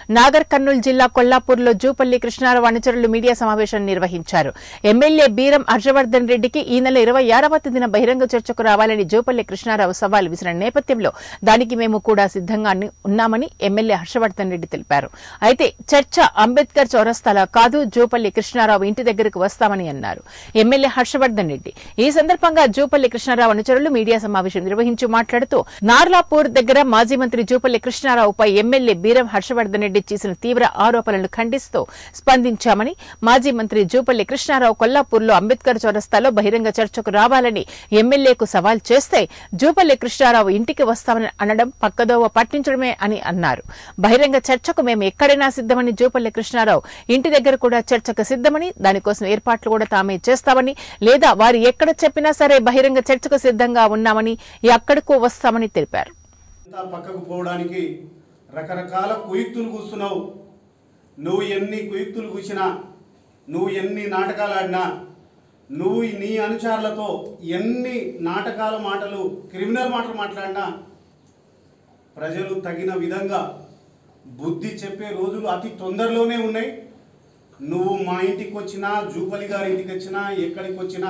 నాగర్ కర్నూలు జిల్లా కొల్లాపూర్లో జూపల్లి కృష్ణారావు అనుచరులు మీడియా సమావేశం నిర్వహించారు ఎమ్మెల్యే బీరం హర్షవర్ధన్ రెడ్డికి ఈ నెల ఇరవై ఆరవ తేదీన బహిరంగ చర్చకు రావాలని జూపల్లి కృష్ణారావు సవాల్ విసిరిన నేపథ్యంలో దానికి మేము కూడా సిద్ధంగా అన్ని- ఉన్నామని ఎమ్మెల్యే హర్షవర్ధన్ రెడ్డి తెలిపారు అయితే చర్చ అంబేద్కర్ చౌరస్తాలో కాదు జూపల్లి కృష్ణారావు ఇంటి దగ్గరకు వస్తామని అన్నారు ఎమ్మెల్యే హర్షవర్ధన్ రెడ్డి ఈ సందర్భంగా జూపల్లి కృష్ణారావు అనుచరులు మీడియా సమావేశం నిర్వహించి మాట్లాడుతూ నార్లాపూర్ దగ్గర మాజీ మంత్రి జూపల్లి కృష్ణారావుపై ఎమ్మెల్యే బీరం హర్షవర్ధన్ రెడ్డి చేసిన తీవ్ర ఆరోపణలను ఖండిస్తూ స్పందించామని మాజీ మంత్రి జూపల్లి కృష్ణారావు కొల్లాపూర్లో అంబేద్కర్ చౌరస్తాలో బహిరంగ చర్చకు రావాలని ఎమ్మెల్యేకు సవాల్ చేస్తే జూపల్లి కృష్ణారావు ఇంటికి వస్తామని అనడం పక్కదోవ పట్టించడమే అని అన్నారు బహిరంగ చర్చకు మేము ఎక్కడైనా సిద్దమని జూపల్లి కృష్ణారావు ఇంటి దగ్గర కూడా చర్చకు సిద్దమని దానికోసం ఏర్పాట్లు కూడా తామే చేస్తామని లేదా వారు ఎక్కడ చెప్పినా సరే బహిరంగ చర్చకు సిద్దంగా ఉన్నామని ఎక్కడికో వస్తామని తెలిపారు అంతా పక్కకు పోవడానికి రకరకాల కుయుక్తులు కూస్తున్నావు నువ్వు ఎన్ని కుయుక్తులు కూసినా నువ్వు ఎన్ని నాటకాలు ఆడినా నువ్వు నీ అనుచారులతో ఎన్ని నాటకాల మాటలు క్రిమినల్ మాటలు మాట్లాడినా ప్రజలు తగిన విధంగా బుద్ధి చెప్పే రోజులు అతి తొందరలోనే ఉన్నాయి నువ్వు మా ఇంటికి వచ్చినా జూపలి గారి ఇంటికి వచ్చినా ఎక్కడికి వచ్చినా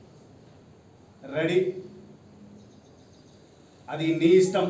రెడీ అది నీ ఇష్టం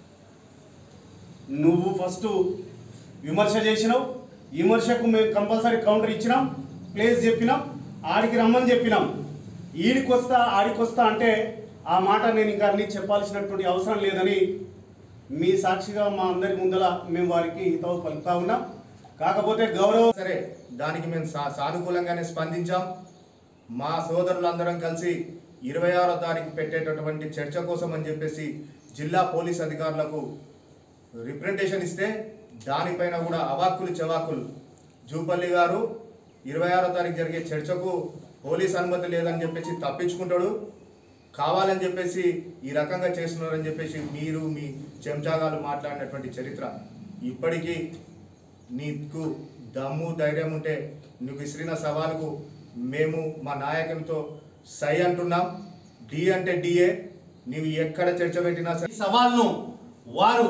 నువ్వు ఫస్ట్ విమర్శ చేసినావు విమర్శకు మేము కంపల్సరీ కౌంటర్ ఇచ్చినాం ప్లేస్ చెప్పినాం ఆడికి రమ్మని చెప్పినాం ఈడికి వస్తా ఆడికి వస్తా అంటే ఆ మాట నేను ఇంకా అన్ని చెప్పాల్సినటువంటి అవసరం లేదని మీ సాక్షిగా మా అందరి ముందల మేము వారికి హితవు పలుకుతా ఉన్నాం కాకపోతే గౌరవ సరే దానికి మేము సా సానుకూలంగానే స్పందించాం మా సోదరులందరం కలిసి ఇరవై ఆరో తారీఖు పెట్టేటటువంటి చర్చ కోసం అని చెప్పేసి జిల్లా పోలీస్ అధికారులకు రిప్రజెంటేషన్ ఇస్తే దానిపైన కూడా అవాక్కులు చవాకులు జూపల్లి గారు ఇరవై ఆరో తారీఖు జరిగే చర్చకు పోలీస్ అనుమతి లేదని చెప్పేసి తప్పించుకుంటాడు కావాలని చెప్పేసి ఈ రకంగా చేస్తున్నారని చెప్పేసి మీరు మీ చెంచాగాలు మాట్లాడినటువంటి చరిత్ర ఇప్పటికీ నీకు దమ్ము ధైర్యం ఉంటే నువ్వు విసిరిన సవాలుకు మేము మా నాయకునితో సై అంటున్నాం డి అంటే డిఏ నీవు ఎక్కడ చర్చ పెట్టినా సరే ఈ సవాల్ను వారు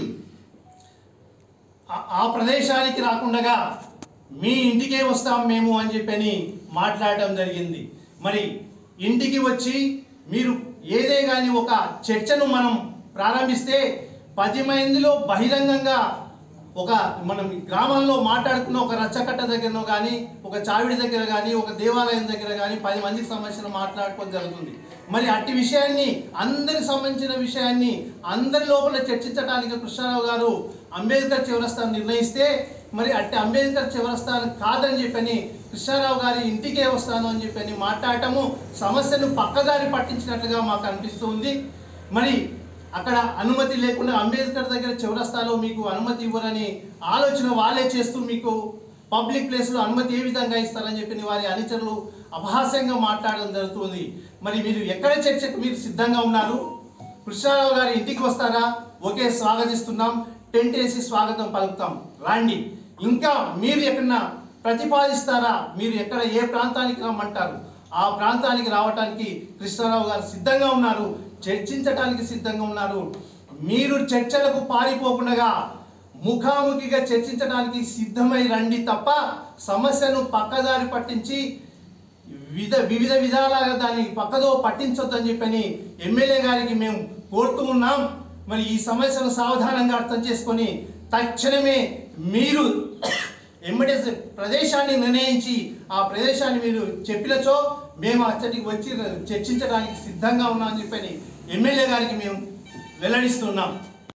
ఆ- ఆ ప్రదేశానికి రాకుండా మీ ఇంటికే వస్తాం మేము అని చెప్పని మాట్లాడటం జరిగింది మరి ఇంటికి వచ్చి మీరు ఏదే కానీ ఒక చర్చను మనం ప్రారంభిస్తే పది మందిలో బహిరంగంగా ఒక మనం గ్రామంలో మాట్లాడుకున్న ఒక రచ్చకట్ట దగ్గరనో కానీ ఒక చావిడి దగ్గర కానీ ఒక దేవాలయం దగ్గర కానీ పది మందికి సంబంధించిన మాట్లాడుకోవడం జరుగుతుంది మరి అట్టి విషయాన్ని అందరికి సంబంధించిన విషయాన్ని అందరి లోపల చర్చించడానికి కృష్ణారావు గారు అంబేద్కర్ చివరస్థాన్ని నిర్ణయిస్తే మరి అట్టి అంబేద్కర్ చివరస్థానం కాదని చెప్పని కృష్ణారావు గారి ఇంటికే వస్తాను అని చెప్పని మాట్లాడటము సమస్యను పక్కదారి పట్టించినట్లుగా మాకు అనిపిస్తుంది మరి అక్కడ అనుమతి లేకుండా అంబేద్కర్ దగ్గర చివరస్తాలో మీకు అనుమతి ఇవ్వరని ఆలోచన వాళ్ళే చేస్తూ మీకు పబ్లిక్ ప్లేస్లో అనుమతి ఏ విధంగా ఇస్తారని చెప్పి వారి అనుచరులు అపహాస్యంగా మాట్లాడడం జరుగుతుంది మరి మీరు ఎక్కడ చర్చకు మీరు సిద్ధంగా ఉన్నారు కృష్ణారావు గారి ఇంటికి వస్తారా ఓకే స్వాగతిస్తున్నాం టెంట్ వేసి స్వాగతం పలుకుతాం రాండి ఇంకా మీరు ఎక్కడన్నా ప్రతిపాదిస్తారా మీరు ఎక్కడ ఏ ప్రాంతానికి రమ్మంటారు ఆ ప్రాంతానికి రావటానికి కృష్ణారావు గారు సిద్ధంగా ఉన్నారు చర్చించటానికి సిద్ధంగా ఉన్నారు మీరు చర్చలకు పారిపోకుండా ముఖాముఖిగా చర్చించడానికి సిద్ధమై రండి తప్ప సమస్యను పక్కదారి పట్టించి వివిధ వివిధ విధాలుగా దాన్ని పక్కదో పట్టించొద్దని చెప్పని ఎమ్మెల్యే గారికి మేము కోరుతూ ఉన్నాం మరి ఈ సమస్యను సావధానంగా అర్థం చేసుకొని తక్షణమే మీరు ఎమ్మటే ప్రదేశాన్ని నిర్ణయించి ఆ ప్రదేశాన్ని మీరు చెప్పినచో మేము అచ్చటికి వచ్చి చర్చించడానికి సిద్ధంగా ఉన్నామని చెప్పని ఎమ్మెల్యే గారికి మేము వెల్లడిస్తున్నాం